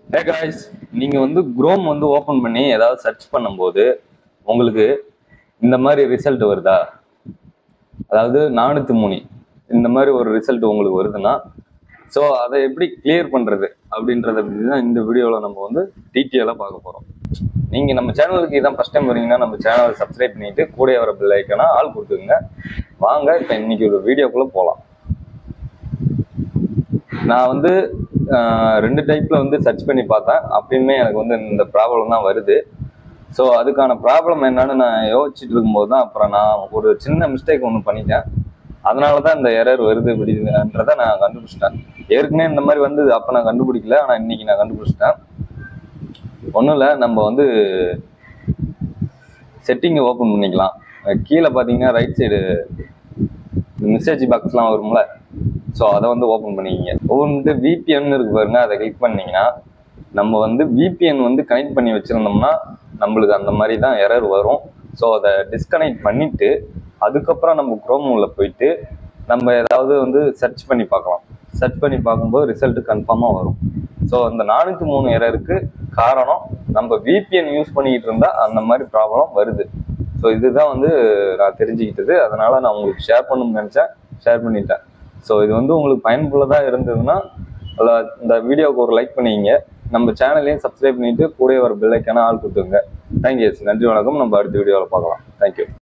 hey guys நீங்க வந்து chrome வந்து ஓபன் பண்ணி ஏதாவது சர்ச் பண்ணும்போது உங்களுக்கு இந்த மாதிரி ரிசல்ட் வருதா அதாவது நானூத்தி மூணு இந்த மாதிரி ஒரு ரிசல்ட் உங்களுக்கு வருதுன்னா ஸோ அதை எப்படி கிளியர் பண்றது அப்படின்றத பத்தி தான் இந்த வீடியோவில் நம்ம வந்து டீட்டெயிலாக பார்க்க போறோம் நீங்க நம்ம சேனலுக்கு இதான் ஃபர்ஸ்ட் டைம் வரீங்கன்னா நம்ம சேனலை சப்ஸ்கிரைப் பண்ணிட்டு கூட வர பில் ஐக்கனா ஆள் கொடுத்துங்க வாங்க இப்போ இன்னைக்கு ஒரு வீடியோக்குள்ள போகலாம் நான் வந்து ஆஹ், ரெண்டு டைப்ல வந்து சர்ச் பண்ணி பார்த்தேன் அப்பயுமே எனக்கு வந்து இந்த ப்ராப்ளம் தான் வருது ஸோ அதுக்கான ப்ராப்ளம் என்னன்னு நான் யோசிச்சுட்டு இருக்கும்போது தான் அப்புறம் நான் ஒரு சின்ன மிஸ்டேக் ஒன்று பண்ணிட்டேன் அதனால தான் இந்த எரர் வருது அப்படின்றத நான் கண்டுபிடிச்சிட்டேன் ஏற்கனவே இந்த மாதிரி வந்து அப்போ நான் கண்டுபிடிக்கல ஆனால் இன்னைக்கு நான் கண்டுபிடிச்சிட்டேன் ஒன்றும் இல்லை நம்ம வந்து செட்டிங்கை ஓப்பன் பண்ணிக்கலாம் அஹ் கீழே பார்த்தீங்கன்னா ரைட் சைடு மெசேஜ் பாக்ஸ்லாம் வரும்ல ஸோ அதை வந்து ஓப்பன் பண்ணிக்கிங்க ஓப்பன் பண்ணிட்டு விபிஎன் இருக்கு பாருங்க அதை கிளிக் பண்ணீங்கன்னா நம்ம வந்து விபிஎன் வந்து கனெக்ட் பண்ணி வச்சிருந்தோம்னா நம்மளுக்கு அந்த மாதிரி தான் எரர் வரும் ஸோ அதை டிஸ்கனெக்ட் பண்ணிட்டு அதுக்கப்புறம் நம்ம குரோம் உள்ள போயிட்டு நம்ம ஏதாவது வந்து சர்ச் பண்ணி பார்க்கலாம் சர்ச் பண்ணி பார்க்கும்போது ரிசல்ட் கன்ஃபார்மாக வரும் ஸோ அந்த நானூற்றி மூணு எரருக்கு காரணம் நம்ம விபிஎன் யூஸ் பண்ணிக்கிட்டு இருந்தா அந்த மாதிரி ப்ராப்ளம் வருது ஸோ இதுதான் வந்து நான் தெரிஞ்சுக்கிட்டது அதனால நான் உங்களுக்கு ஷேர் பண்ணணும்னு நினச்சேன் ஷேர் பண்ணிட்டேன் ஸோ இது வந்து உங்களுக்கு பயனுள்ளதாக இருந்ததுன்னா அதில் இந்த வீடியோவுக்கு ஒரு லைக் பண்ணிக்கிங்க நம்ம சேனலையும் சப்ஸ்கிரைப் பண்ணிட்டு கூட ஒரு பெல் ஐக்கான ஆள் கொடுத்துங்க தேங்க்யூ நன்றி வணக்கம் நம்ம அடுத்த வீடியோவில் பார்க்கலாம் தேங்க்யூ